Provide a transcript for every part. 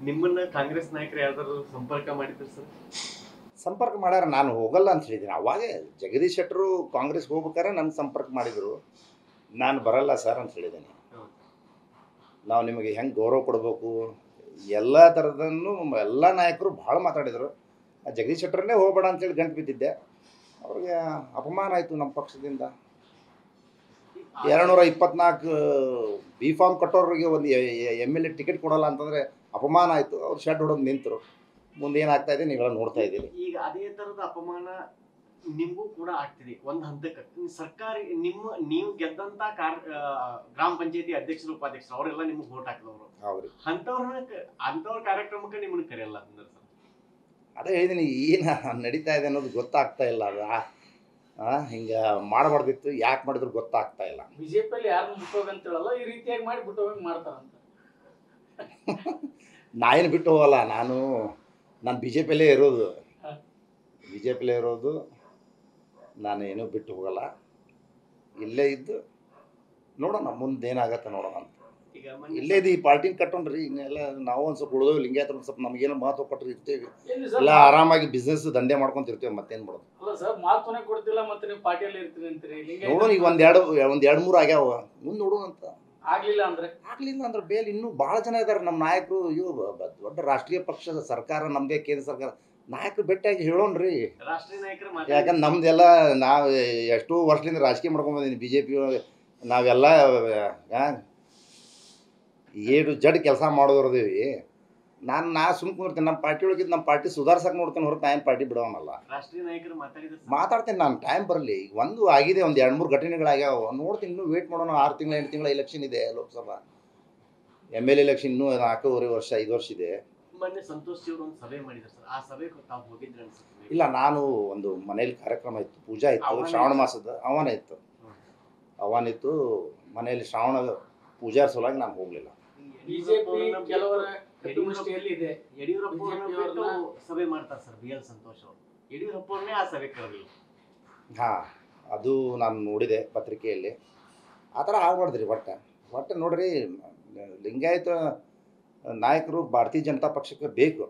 ನಿಮ್ಮನ್ನ ಕಾಂಗ್ರೆಸ್ ನಾಯಕರು ಯಾವ್ದಾದ್ರು ಸಂಪರ್ಕ ಮಾಡಿದ್ರು ಸರ್ ಸಂಪರ್ಕ ಮಾಡ್ಯಾರ ನಾನು ಹೋಗಲ್ಲ ಅಂತ ಹೇಳಿದ್ದೀನಿ ಅವಾಗೇ ಜಗದೀಶ್ ಶೆಟ್ಟರು ಕಾಂಗ್ರೆಸ್ ಹೋಗ್ಬೇಕಾದ್ರೆ ನನಗೆ ಸಂಪರ್ಕ ಮಾಡಿದರು ನಾನು ಬರಲ್ಲ ಸರ್ ಅಂತ ಹೇಳಿದ್ದೀನಿ ಹೌದು. ನಾವು ನಿಮಗೆ ಹೆಂಗೆ ಗೌರವ ಕೊಡಬೇಕು ಎಲ್ಲ ಥರದನ್ನು ಎಲ್ಲ ನಾಯಕರು ಭಾಳ ಮಾತಾಡಿದರು ಆ ಜಗದೀಶ್ ಶೆಟ್ಟರನ್ನೇ ಹೋಗಬೇಡ ಅಂತೇಳಿ ಗಂಟು ಬಿದ್ದಿದ್ದೆ ಅವ್ರಿಗೆ ಅಪಮಾನ ಆಯಿತು ನಮ್ಮ ಪಕ್ಷದಿಂದ ಎರಡುನೂರ ಇಪ್ಪತ್ನಾಲ್ಕು ಬಿ ಫಾರ್ಮ್ ಕಟ್ಟೋರಿಗೆ ಒಂದು ಎಮ್ ಎಲ್ ಎ ಟಿಕೆಟ್ ಕೊಡಲ್ಲ ಅಂತಂದರೆ ಅಪಮಾನ ಆಯಿತು ಅವ್ರು ಶೆಡ್ ಹೊಡೋದು ನಿಂತರು ಮುಂದೆ ಏನಾಗ್ತಾ ಇದೆ ನೀವೆಲ್ಲ ನೋಡ್ತಾ ಇದ್ದೀರಿ ಈಗ ಅದೇ ತರದ ಅಪಮಾನ ನಿಮ್ಗೂ ಕೂಡ ಆಗ್ತಿದೆ ಒಂದ್ ಹಂತಕ್ಕೆ ಸರ್ಕಾರಿ ನಿಮ್ಮ ನೀವು ಗೆದ್ದಂತ ಕಾರ್ ಆ, ಗ್ರಾಮ ಪಂಚಾಯತಿ ಅಧ್ಯಕ್ಷರು ಉಪಾಧ್ಯಕ್ಷರು ಅವರೆಲ್ಲ ನಿಮ್ಗೆ ವೋಟ್ ಹಾಕಿದವರು ಹೌದ್ರಿ ಅಂತವ್ರನ್ನ ಕ- ಅಂತವ್ರ ಕಾರ್ಯಕ್ರಮಕ್ಕೆ ನಿಮ್ಮನ್ನ ಕರೆಯಲ್ಲ ಅಂದ್ರೆ ಸರ್ ಅದೇ ಹೇಳಿದ್ದೀನಿ ಏನು ನಡೀತಾ ಇದೆ ಅನ್ನೋದು ಗೊತ್ತಾಗ್ತಾ ಇಲ್ಲ ಅದು ಹಿಂಗೆ ಮಾಡಬಾರ್ದಿತ್ತು ಯಾಕೆ ಮಾಡಿದ್ರು ಗೊತ್ತಾಗ್ತಾ ಇಲ್ಲ ಬಿಜೆಪಿಯಲ್ಲಿ ಯಾರನ್ನ ಬಿಟ್ಟೋಗ ಅಂತ ಹೇಳಲ್ಲ ಈ ರೀತಿಯಾಗಿ ಮಾಡಿ ಬಿಟ್ಟೋಗ ಮಾಡ್ತಾರಂತ ನಾ ಏನು ಬಿಟ್ಟು ಹೋಗಲ್ಲ ನಾನು ನಾನು ಬಿ ಜೆ ಪಿಯಲ್ಲೇ ಇರೋದು ಹಾ. ಬಿ ಜೆ ಪಿಲೇ ಇರೋದು ನಾನು ಏನೂ ಬಿಟ್ಟು ಹೋಗಲ್ಲ ಇಲ್ಲೇ ಇದ್ದು ನೋಡೋಣ ಮುಂದೆ ಏನಾಗತ್ತೆ ನೋಡೋಣ ಅಂತ ಈಗ ಮೊನ್ನೆ ಇಲ್ಲೇ ಇದು ಈ ಪಾರ್ಟಿನ ಕಟ್ಟೋಣ್ರಿ ಇನ್ನೆಲ್ಲ ನಾವು ಒಂದು ಸ್ವಲ್ಪ ಉಳಿದೋ ಲಿಂಗಾಯತ್ರ ಒಂದು ಸ್ವಲ್ಪ ನಮಗೇನೋ ಮಹತ್ವ ಕೊಟ್ಟರೆ ಇರ್ತೀವಿ ಎಲ್ಲಿ ಸರ್ ಎಲ್ಲ ಆರಾಮಾಗಿ ಬಿಸ್ನೆಸ್ ದಂಧೆ ಮಾಡ್ಕೊಂತ ಇರ್ತೀವಿ ಮತ್ತೇನು ಮಾಡೋದು ಅಲ್ಲ ಸರ್ ಮಾತುನೆ ಕೊಡ್ತಿಲ್ಲ ಮತ್ತೆ ನೀವು ಪಾರ್ಟಿಯಲ್ಲಿ ಇರ್ತೀನಿ ಅಂತೀರಿ ನೋಡೋಣ ಈಗ ಲಿಂಗಾಯತ ಒಂದು ಎರಡು ಒಂದು ಎರಡು ಮೂರು ಆಗ್ಯಾವ ಮುಂದೆ ನೋಡೋಣ ಅಂತ ಆಗ್ಲಿಲ್ಲ ಅಂದ್ರೆ ಆಗ್ಲಿಲ್ಲ ಅಂದ್ರೆ ಬೇಲ್ ಇನ್ನೂ ಭಾಳ ಜನ ಇದ್ದಾರೆ ನಮ್ಮ ನಾಯಕರು ಇವು ಬ- ಬ- ದೊಡ್ಡ ರಾಷ್ಟ್ರೀಯ ಪಕ್ಷದ ಸರ್ಕಾರ ನಮ್ಮದೇ ಕೇಂದ್ರ ಸರ್ಕಾರ ನಾಯಕರು ಭೇಟಿಯಾಗಿ ಹೇಳೋಣ್ರಿ ರಾಷ್ಟ್ರೀಯ ನಾಯಕರು ಯಾಕಂದ್ರೆ ನಮ್ದೆಲ್ಲ ನಾವು ಎಷ್ಟೋ ವರ್ಷದಿಂದ ರಾಜಕೀಯ ಮಾಡ್ಕೊಂಡ್ ಬಂದೀನಿ ಬಿ ಜೆ ಪಿ ನಾವೆಲ್ಲ ಆ, ಏಳು ಜಡ್ ಕೆಲಸ ಮಾಡೋದ್ರದೀವಿ ನಾನು ನಾ ಸುಮ್ ಕುಂದಿರ್ತೀನಿ ನಮ್ಮ ಪಾರ್ಟಿ ಒಳಗಿದ್ದು ನಮ್ಮ ಪಾರ್ಟಿ ಸುಧಾರ್ಸಕ್ಕೆ ನೋಡ್ತೀನಿ ಹೊರತು ನಾ ಏನು ಪಾರ್ಟಿ ಬಿಡೋನಲ್ಲ ರಾಷ್ಟ್ರೀಯ ನಾಯಕರು ಮಾತಾಡಿದ್ರು ಸರ್. ಮಾತಾಡ್ತೀನಿ ನಾನು ಟೈಮ್ ಬರಲಿ ಈಗ ಒಂದು ಆಗಿದೆ ಒಂದು ಎರಡು ಮೂರು ಘಟನೆಗಳಾಗ್ಯಾವ ನೋಡ್ತೀನಿ ಇನ್ನೂ ವೇಟ್ ಮಾಡೋಣ ಆರು ತಿಂಗಳ ಎಂಟು ತಿಂಗಳ ಎಲೆಕ್ಷನ್ ಇದೆ ಲೋಕಸಭಾ ಎಮ್ ಎಲ್ ಎಲೆಕ್ಷನ್ ಇನ್ನೂ ನಾಲ್ಕೂವರೆ ವರ್ಷ ಐದು ವರ್ಷ ಇದೆ ಮೊನ್ನೆ ಸಂತೋಷ್ ಜಿ ಅವರು ಒಂದು ಸಭೆ ಮಾಡಿದ್ರು ಸರ್ ಆ ಸಭೆಗೆ ತಾವು ಹೋಗಿದ್ರೆ ಅನ್ಸುತ್ತೆ ಇಲ್ಲ ನಾನು ಒಂದು ಮನೇಲಿ ಕಾರ್ಯಕ್ರಮ ಇತ್ತು ಪೂಜಾ ಇತ್ತು ಆಹ್ವಾನ ಶ್ರಾವಣ ಇತ್ತು. ಮಾಸದ ಆಹ್ವಾನ ಇತ್ತು ಹ್ಮ್. ಆಹ್ವಾನ ಇತ್ತು ಮನೆಯಲ್ಲಿ ಶ್ರಾವಣ ಪೂಜಾ ಸಲುವಾಗಿ ನಾನು ಹೋಗಲಿಲ್ಲ ಬಿಜೆಪಿ ಕೆಲವರ ಕಪಿಮುಷ್ಟಿಯಲ್ಲಿ ಇದೆ ಯಡಿಯೂರಪ್ಪ ಅವ್ರನ್ನ BJP ಬಿಟ್ಟು ಅವ್ರನ್ನ- ಸಭೆ ಮಾಡ್ತಾರೆ ಸರ್ ಬಿ ಎಲ್ ಸಂತೋಷ್ ಅವರು ಯಡಿಯೂರಪ್ಪ ಅವ್ರನ್ನೇ ಆ ಸಭೆ ಕರೆದಿಲ್ಲ ಹಾಂ ಅದು ನಾನು ನೋಡಿದೆ ಪತ್ರಿಕೆಯಲ್ಲಿ ಆ ಥರ ಆಗ್ಬಾರ್ದ್ರಿ ಒಟ್ಟು ಒಟ್ಟು ನೋಡ್ರಿ ಲಿಂಗಾಯತ ನಾಯಕರು ಭಾರತೀಯ ಜನತಾ ಪಕ್ಷಕ್ಕೆ ಬೇಕು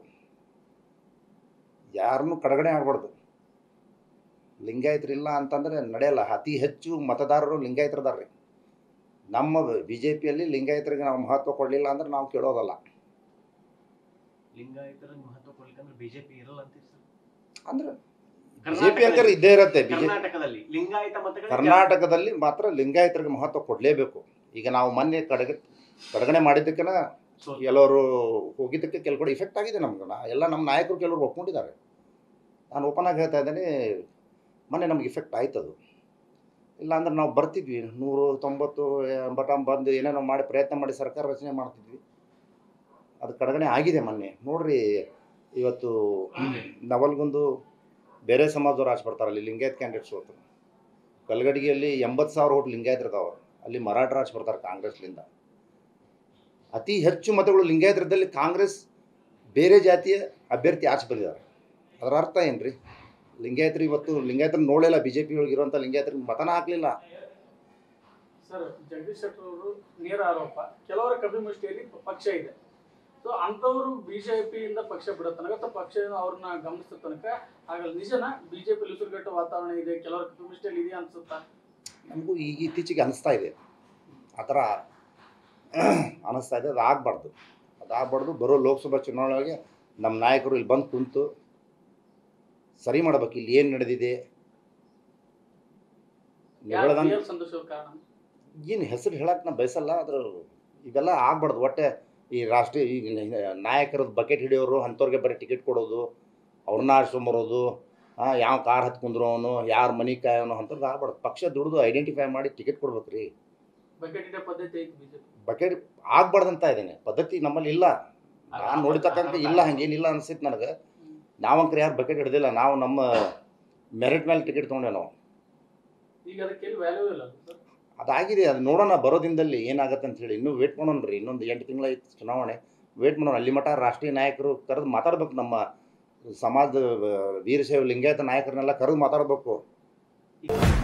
ಯಾರನ್ನೂ ಕಡೆಗಣೆ ಆಗ್ಬಾರ್ದು ಲಿಂಗಾಯತರಿಲ್ಲ ಅಂತಂದ್ರೆ ನಡೆಯಲ್ಲ ಅತಿ ಹೆಚ್ಚು ಮತದಾರರು ಲಿಂಗಾಯತರದಾರ ರೀ ನಮ್ಮ ಬಿ ಜೆ ಪಿಯಲ್ಲಿ ಲಿಂಗಾಯತರಿಗೆ ನಾವು ಮಹತ್ವ ಕೊಡಲಿಲ್ಲ ಅಂದ್ರೆ ನಾವು ಕೇಳೋದಲ್ಲ ಲಿಂಗಾಯತರ ಮಹತ್ವ ಕೊಡ್ಲಿಕ್ಕಂದ್ರೆ ಬಿಜೆಪಿ ಇರಲ್ಲ ಅಂತೀರಿ ಸರ್ ಅಂದ್ರೆ ಬಿ ಜೆ ಪಿ ಅಂಕರ್ ಇದ್ದೇ ಇರುತ್ತೆ ಬಿ ಜೆ ಕರ್ನಾಟಕದಲ್ಲಿ ಲಿಂಗಾಯತ ಮತಗಳು ಕರ್ನಾಟಕದಲ್ಲಿ ಮಾತ್ರ ಲಿಂಗಾಯತರಿಗೆ ಮಹತ್ವ ಕೊಡಲೇಬೇಕು ಈಗ ನಾವು ಮೊನ್ನೆ ಕಡೆಗ ಕಡೆಗಣೆ ಮಾಡಿದ್ದಕ್ಕನ ಸೋತು. ಕೆಲವರು ಹೋಗಿದ್ದಕ್ಕೆ ಕೆಲವು ಕಡೆ ಇಫೆಕ್ಟ್ ಆಗಿದೆ ನಮ್ಗೆ ನಾ ಎಲ್ಲ ನಮ್ಮ ನಾಯಕರು ಕೆಲವರು ಒಪ್ಕೊಂಡಿದ್ದಾರೆ ನಾನು ಓಪನ್ ಆಗಿ ಹೇಳ್ತಾ ಇದ್ದೇನೆ ಮೊನ್ನೆ ನಮ್ಗೆ ಇಫೆಕ್ಟ್ ಆಯ್ತು ಅದು ಇಲ್ಲಾಂದ್ರೆ ನಾವು ಬರ್ತಿದ್ವಿ ನೂರು ತೊಂಬತ್ತು ಎಂಬತ್ತ ಬಂದು ಏನೇನೋ ಮಾಡಿ ಪ್ರಯತ್ನ ಮಾಡಿ ಸರ್ಕಾರ ರಚನೆ ಮಾಡ್ತಿದ್ವಿ ಅದು ಕಡೆಗಣೆ ಆಗಿದೆ ಮೊನ್ನೆ ನೋಡ್ರಿ ಇವತ್ತು ನವಲ್ಗೊಂದು ಬೇರೆ ಸಮಾಜದವ್ರು ಆಚೆ ಬರ್ತಾರೆ ಅಲ್ಲಿ ಲಿಂಗಾಯತ್ ಕ್ಯಾಂಡಿಡೇಟ್ಸ್ ಹೋಗ್ತಾರೆ ಕಲ್ಗಡಿಗೆಯಲ್ಲಿ ಎಂಬತ್ತು ಸಾವಿರ ಓಟ್ ಲಿಂಗಾಯತರದಾವ ಅಲ್ಲಿ ಮರಾಠ ರಾಜ್ ಬರ್ತಾರೆ ಕಾಂಗ್ರೆಸ್ಲಿಂದ ಅತಿ ಹೆಚ್ಚು ಮತಗಳು ಲಿಂಗಾಯತರದಲ್ಲಿ ಕಾಂಗ್ರೆಸ್ ಬೇರೆ ಜಾತಿಯ ಅಭ್ಯರ್ಥಿ ಆಚೆ ಬಂದಿದ್ದಾರೆ ಅದರ ಅರ್ಥ ಏನ್ರಿ ಲಿಂಗಾಯತರು ಇವತ್ತು ಲಿಂಗಾಯತರ ನೋಡಲಿಲ್ಲ ಬಿ ಜೆ ಪಿ ಒಳಗಿರುವಂಥ ಲಿಂಗಾಯತರಿಗೆ ಮತನ ಹಾಕಲಿಲ್ಲ ಸರ್ ಜಗದೀಶ್ ಶೆಟ್ಟರ್ ಅವರು ನೇರ ಆರೋಪ ಕೆಲವರ ಕಪಿಮುಷ್ಟಿಯಲ್ಲಿ ಪಕ್ಷ ಇದೆ ಸೊ ಅಂಥವ್ರು ಬಿಜೆಪಿಯಿಂದ ಪಕ್ಷ ಬಿಡೋ ತನಕ ಅಥವಾ ಪಕ್ಷ ಅವ್ರನ್ನ ಗಮನಿಸೋ ತನಕ ಆಗಲ್ಲ ನಿಜನ ಬಿಜೆಪಿ ಉಸಿರುಗಟ್ಟ ವಾತಾವರಣ ಇದೆ ಕೆಲವರ ಕಪಿಮುಷ್ಟಿಯಲ್ಲಿ ಇದೆ ಅನ್ಸುತ್ತಾ ನಮಗೂ ಈಗ ಇತ್ತೀಚೆಗೆ ಅನಿಸ್ತಾ ಇದೆ ಆ ಥರ ಅನಿಸ್ತಾ ಇದೆ ಅದು ಆಗಬಾರ್ದು ಅದು ಆಗಬಾರ್ದು ಬರೋ ಲೋಕಸಭಾ ಚುನಾವಣೆಗೆ ನಮ್ಮ ನಾಯಕರು ಇಲ್ಲಿ ಬಂದು ಕುಂತು ಸರಿ ಮಾಡ್ಬೇಕು ಇಲ್ಲಿ ಏನು ನಡೆದಿದೆ ಯಾರು ನೆಗಳದಂಗೆ BL ಸಂತೋಷ್ ಅವ್ರ ಕಾರಣ ಏನು ಹೆಸರು ಹೇಳಕ್ಕೆ ನಾ ಬಯಸಲ್ಲ ಆದ್ರೆ ಇವೆಲ್ಲ ಆಗ್ಬಾರ್ದು ಒಟ್ಟೆ ಈ ರಾಷ್ಟ್ರೀಯ ಈಗ ನಾಯಕರದ್ದು ಬಕೆಟ್ ಹಿಡಿಯೋರು ಅಂಥವ್ರಿಗೆ ಬರೀ ಟಿಕೆಟ್ ಕೊಡೋದು ಅವ್ರನ್ನ ಆರಿಸ್ಕೊಂಬರೋದು ಯಾವ ಕಾರ್ ಹತ್ಕೊಂಡ್ರು ಅವನು ಯಾರ ಮನೆ ಕಾಯೋನು ಅಂಥದ್ದು ಆಗ್ಬಾರ್ದು ಪಕ್ಷ ದುಡ್ದು ಐಡೆಂಟಿಫೈ ಮಾಡಿ ಟಿಕೆಟ್ ಕೊಡ್ಬೇಕು ರೀ ಬಕೆಟ್ ಇಡೋ ಪದ್ಧತಿ ಐತಿ ಬಿಜೆಪಿ ಬಕೆಟ್ ಆಗ್ಬಾರ್ದಂತ ಇದ್ದೀನಿ ಪದ್ಧತಿ ನಮ್ಮಲ್ಲಿ ಇಲ್ಲ ನಾನು ನೋಡಿತಕ್ಕಂಥ ಇಲ್ಲ ಹಂಗೇನಿಲ್ಲ ಅನ್ಸಿತ್ತು ನನಗೆ ನಾವಂಕರು ಯಾರು ಬಕೆಟ್ ಹಿಡ್ದಿಲ್ಲ ನಾವು ನಮ್ಮ ಮೆರಿಟ್ ಮೇಲೆ ಟಿಕೆಟ್ ತೊಗೊಂಡೆ ನಾವು ಈಗ ಅದಕ್ಕೆ ವ್ಯಾಲ್ಯೂ ಇಲ್ಲ ಸರ್ ಅದಾಗಿದೆ ಅದು ನೋಡೋಣ ಬರೋ ದಿನದಲ್ಲಿ ಏನಾಗತ್ತೆ ಅಂತ ಹೇಳಿ ಇನ್ನೂ ವೇಟ್ ಮಾಡೋಣ ರೀ ಇನ್ನೊಂದು ಎಂಟು ತಿಂಗಳ ಐತಿ ಚುನಾವಣೆ ವೇಟ್ ಮಾಡೋಣ ಅಲ್ಲಿ ಮಠ ರಾಷ್ಟ್ರೀಯ ನಾಯಕರು ಕರೆದು ಮಾತಾಡ್ಬೇಕು ನಮ್ಮ ಸಮಾಜದ ಆ, ವೀರಶೈವ ಲಿಂಗಾಯತ ನಾಯಕರನ್ನೆಲ್ಲ ಕರೆದು ಮಾತಾಡ್ಬೇಕು